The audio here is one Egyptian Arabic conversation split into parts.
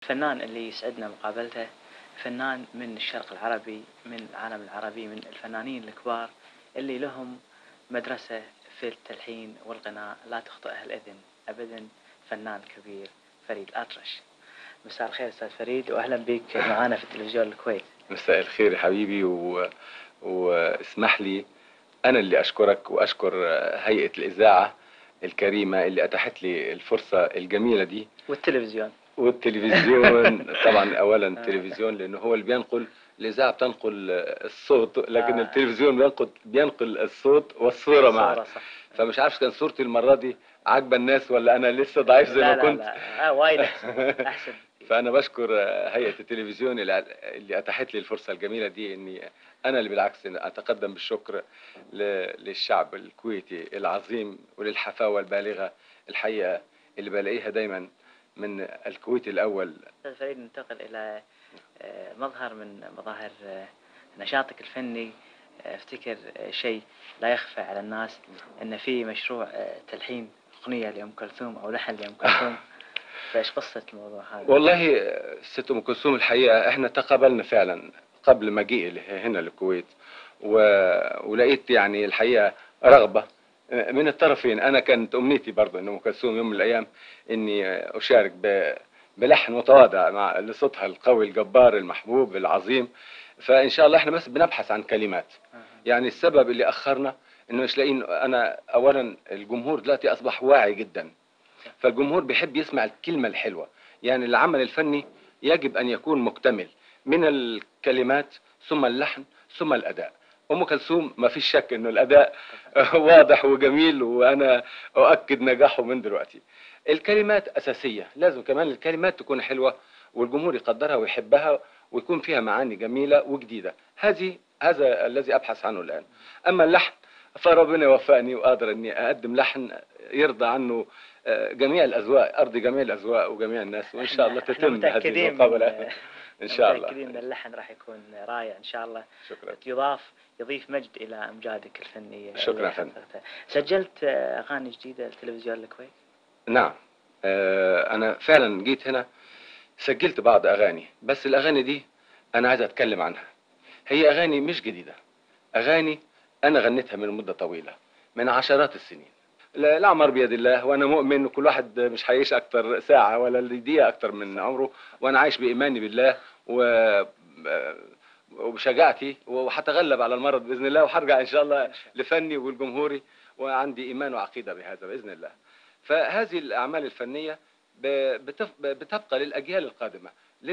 الفنان اللي يسعدنا مقابلته فنان من الشرق العربي من العالم العربي من الفنانين الكبار اللي لهم مدرسة في التلحين والغناء لا تخطئها الإذن أبدا فنان كبير فريد الأطرش مساء الخير أستاذ فريد وأهلا بك معنا في تلفزيون الكويت مساء الخير يا حبيبي و... واسمح لي أنا اللي أشكرك وأشكر هيئة الإذاعة الكريمة اللي أتاحت لي الفرصة الجميلة دي والتلفزيون والتلفزيون طبعا أولا التلفزيون لأنه هو اللي بينقل الإذاعة بتنقل الصوت لكن آه. التلفزيون بينقل بينقل الصوت والصورة معا صورة صح فمش عارف كان صورتي المرة دي عاجبة الناس ولا أنا لسه ضعيف زي لا ما لا كنت لا آه وايد أحسن أحسن فأنا بشكر هيئة التلفزيون اللي اللي أتاحت لي الفرصة الجميلة دي إني أنا اللي بالعكس إن أتقدم بالشكر ل- للشعب الكويتي العظيم وللحفاوة البالغة الحقيقة اللي بلاقيها دايما من الكويت الأول أستاذ فريد ننتقل إلى آه، مظهر من مظاهر آه، نشاطك الفني آه، افتكر آه، شيء لا يخفى على الناس أن في مشروع آه، تلحين أغنية لأم كلثوم أو لحن لأم كلثوم فإيش قصة الموضوع هذا؟ والله ست ام كلثوم الحقيقه احنا تقابلنا فعلا قبل مجيئي له- هنا للكويت و... ولقيت يعني الحقيقه رغبه من الطرفين انا كانت امنيتي برضه ان ام كلثوم يوم من الايام اني اشارك ب... بلحن متواضع مع لصوتها القوي الجبار المحبوب العظيم فان شاء الله احنا بس بنبحث عن كلمات آه. يعني السبب اللي اخرنا انه مش لاقيين انا اولا الجمهور دلوقتي اصبح واعي جدا فالجمهور بيحب يسمع الكلمه الحلوه يعني العمل الفني يجب ان يكون مكتمل من الكلمات ثم اللحن ثم الاداء ام كلثوم ما فيش شك انه الاداء واضح وجميل وانا اؤكد نجاحه من دلوقتي الكلمات اساسيه لازم كمان الكلمات تكون حلوه والجمهور يقدرها ويحبها ويكون فيها معاني جميله وجديده هذه هذا الذي ابحث عنه الان اما اللحن فربنا يوفقني واقدر اني اقدم لحن يرضى عنه آه، جميع الاذواق ارضي جميع الاذواق وجميع الناس وان شاء الله إحنا تتم هذه متأكدين من- المقابله ان شاء الله متأكدين أن اللحن راح يكون رائع إن شاء الله شكرا يضاف يضيف مجد إلى أمجادك الفنية شكراً اللي فندم. حققتها. سجلت آه، أغاني جديدة لتلفزيون الكويت؟ نعم آه، انا فعلا جيت هنا سجلت بعض اغاني بس الاغاني دي انا عايز اتكلم عنها هي اغاني مش جديده اغاني انا غنيتها من مده طويله من عشرات السنين لا- الاعمار بيد الله وانا مؤمن ان كل واحد مش هيعيش اكتر ساعه ولا دقيقه اكتر من عمره وانا عايش بايماني بالله و آه، وبشجاعتي وهتغلب على المرض باذن الله وهرجع ان شاء الله لفني ولجمهوري وعندي ايمان وعقيده بهذا باذن الله فهذه الاعمال الفنيه ب- بتف- بتبقى للاجيال القادمه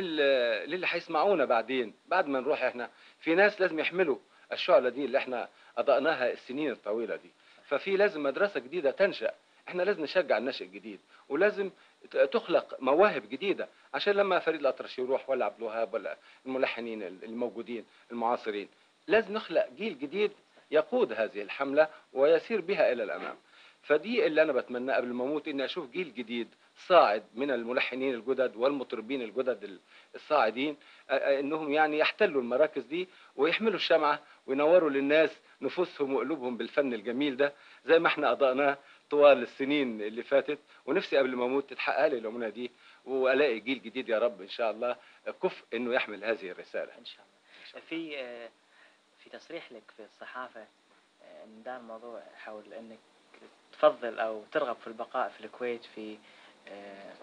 لل- للي هيسمعونا بعدين بعد ما نروح احنا في ناس لازم يحملوا الشعله دي اللي احنا اضأناها السنين الطويله دي ففي لازم مدرسه جديده تنشا احنا لازم نشجع النشء الجديد ولازم ت- تخلق مواهب جديده عشان لما فريد الاطرش يروح ولا عبد الوهاب ولا الملحنين الموجودين المعاصرين لازم نخلق جيل جديد يقود هذه الحمله ويسير بها الى الامام فدي اللي انا بتمناه قبل ما اموت اني اشوف جيل جديد صاعد من الملحنين الجدد والمطربين الجدد ال- الصاعدين آه، آه، انهم يعني يحتلوا المراكز دي ويحملوا الشمعه وينوروا للناس نفوسهم وقلوبهم بالفن الجميل ده زي ما احنا اضأناه طوال السنين اللي فاتت ونفسي قبل ما اموت تتحقق لي الامنيه دي والاقي جيل جديد يا رب ان شاء الله كفء انه يحمل هذه الرساله إن شاء الله في آه، في تصريح لك في الصحافة آه، إن دار الموضوع حول أنك تفضل أو ترغب في البقاء في الكويت في آه،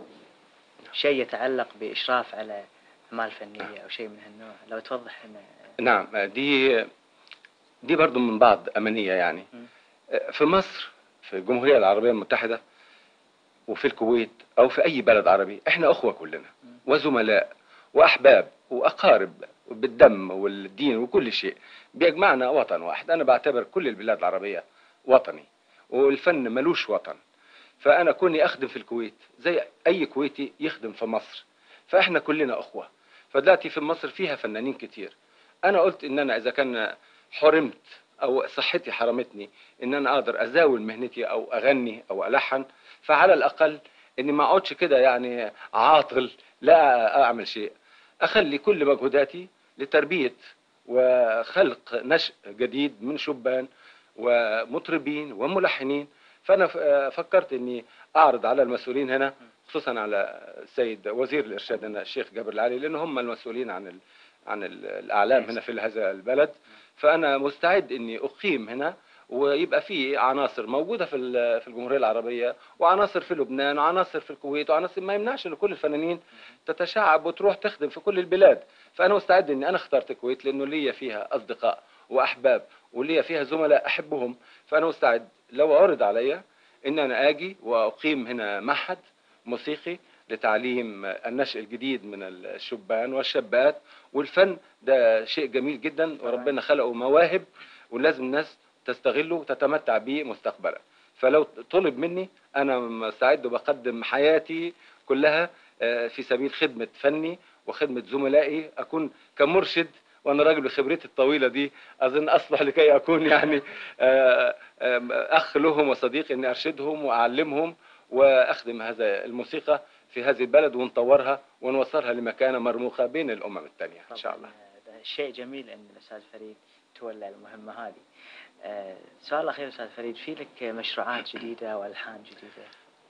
شيء يتعلق بإشراف على أعمال فنية أو شيء من هالنوع لو توضح لنا نعم دي دي برضو من بعض أمنية يعني مم. في مصر في الجمهورية العربية المتحدة وفي الكويت أو في أي بلد عربي إحنا أخوة كلنا مم. وزملاء وأحباب وأقارب بالدم والدين وكل شيء بيجمعنا وطن واحد أنا بعتبر كل البلاد العربية وطني والفن ملوش وطن فأنا كوني أخدم في الكويت زي أي كويتي يخدم في مصر فإحنا كلنا أخوة فدلوقتي في مصر فيها فنانين كتير أنا قلت إن أنا إذا كان حرمت أو صحتي حرمتني إن أنا أقدر أزاول مهنتي أو أغني أو ألحن فعلى الأقل إني ما أقعدش كده يعني عاطل لا أعمل شيء أخلي كل مجهوداتي لتربية وخلق نشء جديد من شبان ومطربين وملحنين فأنا ف- فكرت إني أعرض على المسؤولين هنا خصوصا على السيد وزير الارشاد أنا الشيخ جابر العلي لان هم المسؤولين عن ال... عن ال- الاعلام هنا في هذا البلد فانا مستعد اني اقيم هنا ويبقى في عناصر موجوده في ال- في الجمهوريه العربيه وعناصر في لبنان وعناصر في الكويت وعناصر ما يمنعش ان كل الفنانين تتشعب وتروح تخدم في كل البلاد فانا مستعد اني انا اخترت الكويت لانه ليا فيها اصدقاء واحباب وليا فيها زملاء احبهم فانا مستعد لو عرض عليا ان انا اجي واقيم هنا معهد موسيقي لتعليم النشء الجديد من الشبان والشابات والفن ده شيء جميل جدا وربنا خلقه مواهب ولازم الناس تستغله وتتمتع به مستقبلا فلو طلب مني انا مستعد وبقدم حياتي كلها آه، في سبيل خدمة فني وخدمة زملائي أكون كمرشد وأنا راجل بخبرتي الطويلة دي أظن أصلح لكي أكون يعني آه، آه، أخ لهم وصديق إني أرشدهم وأعلمهم وأخدم هذا الموسيقى في هذه البلد ونطورها ونوصلها لمكانة مرموقة بين الأمم الثانية إن شاء الله طبعاً، آه، ده شيء جميل ان الاستاذ فريد تولى المهمه هذه. آه، سؤال اخير استاذ فريد في لك مشروعات جديده والحان جديده؟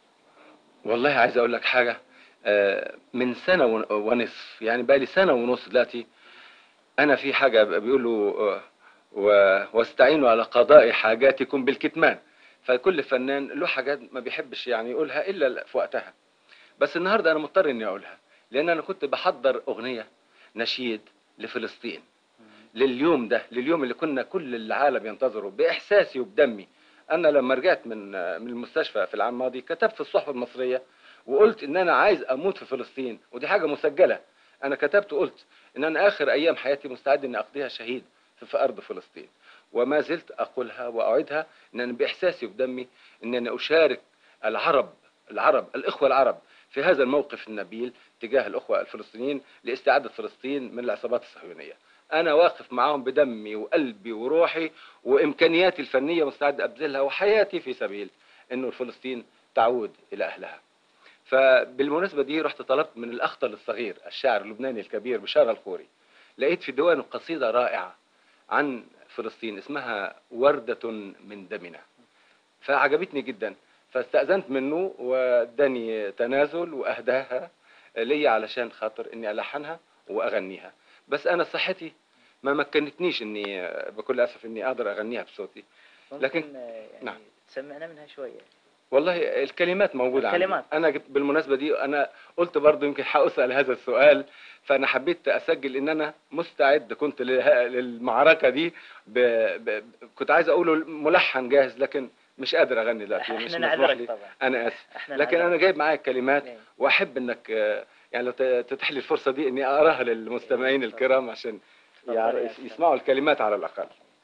والله عايز اقول لك حاجه آه، من سنه ون- ونصف يعني بقى لي سنه ونص دلوقتي انا في حاجه بيقولوا آه، و- واستعينوا على قضاء حاجاتكم بالكتمان فكل فنان له حاجات ما بيحبش يعني يقولها الا في وقتها بس النهارده انا مضطر اني اقولها لان انا كنت بحضر اغنيه نشيد لفلسطين لليوم ده لليوم اللي كنا كل العالم ينتظره باحساسي وبدمي انا لما رجعت من من المستشفى في العام الماضي كتبت في الصحف المصريه وقلت ان انا عايز اموت في فلسطين ودي حاجه مسجله انا كتبت وقلت ان انا اخر ايام حياتي مستعد اني اقضيها شهيد في, في ارض فلسطين وما زلت اقولها واعيدها ان انا باحساسي وبدمي ان انا اشارك العرب العرب الاخوه العرب في هذا الموقف النبيل تجاه الاخوه الفلسطينيين لاستعاده فلسطين من العصابات الصهيونيه انا واقف معاهم بدمي وقلبي وروحي وامكانياتي الفنيه مستعد ابذلها وحياتي في سبيل انه فلسطين تعود الى اهلها فبالمناسبه دي رحت طلبت من الاخطل الصغير الشاعر اللبناني الكبير بشار الخوري لقيت في ديوانه قصيده رائعه عن فلسطين اسمها ورده من دمنا فعجبتني جدا فاستأذنت منه واداني تنازل واهداها لي علشان خاطر اني الحنها واغنيها بس انا صحتي ما مكنتنيش اني بكل اسف اني اقدر اغنيها بصوتي ممكن لكن- آه، يعني نعم. تسمعنا منها شويه. والله الكلمات موجودة الكلمات. عندي أنا جبت بالمناسبة دي أنا قلت برضو يمكن هأسأل هذا السؤال فأنا حبيت أسجل إن أنا مستعد كنت له- للمعركة دي ب... ب... كنت عايز أقوله ملحن جاهز لكن مش قادر أغني دلوقتي مش احنا مسموح نعذرك لي طبعا. أنا آسف احنا لكن أنا نعذرك. جايب معايا الكلمات إيه. وأحب إنك آه، يعني لو ت- تتيح لي الفرصة دي إني أقراها للمستمعين إيه، الكرام عشان تفضل يعر- يا أستاذ. يسمعوا الكلمات على الأقل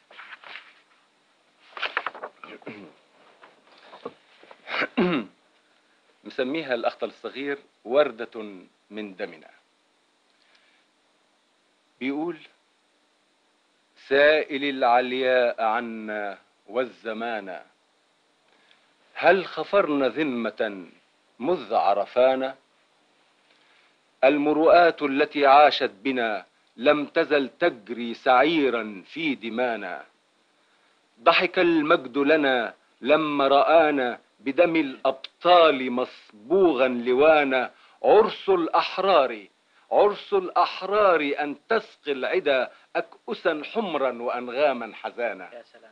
مسميها الأخطل الصغير وردة من دمنا بيقول سائل العلياء عنا والزمان هل خفرنا ذمة مذ عرفانا المروءات التي عاشت بنا لم تزل تجري سعيرا في دمانا ضحك المجد لنا لما رآنا بدم الأبطال مصبوغا لوانا عرس الأحرار عرس الأحرار أن تسقي العدا أكؤسا حمرا وأنغاما حزانا يا سلام.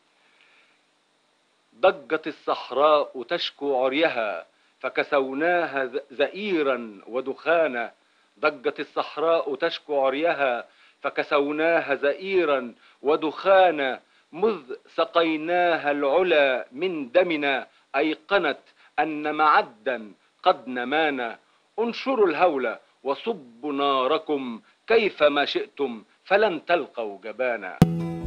ضجت الصحراء تشكو عريها فكسوناها ز- زئيرا ودخانا ضجت الصحراء تشكو عريها فكسوناها زئيرا ودخانا مذ سقيناها العلا من دمنا أيقنت أن معدا قد نمانا انشروا الهول وصبوا ناركم كيفما شئتم فلن تلقوا جبانا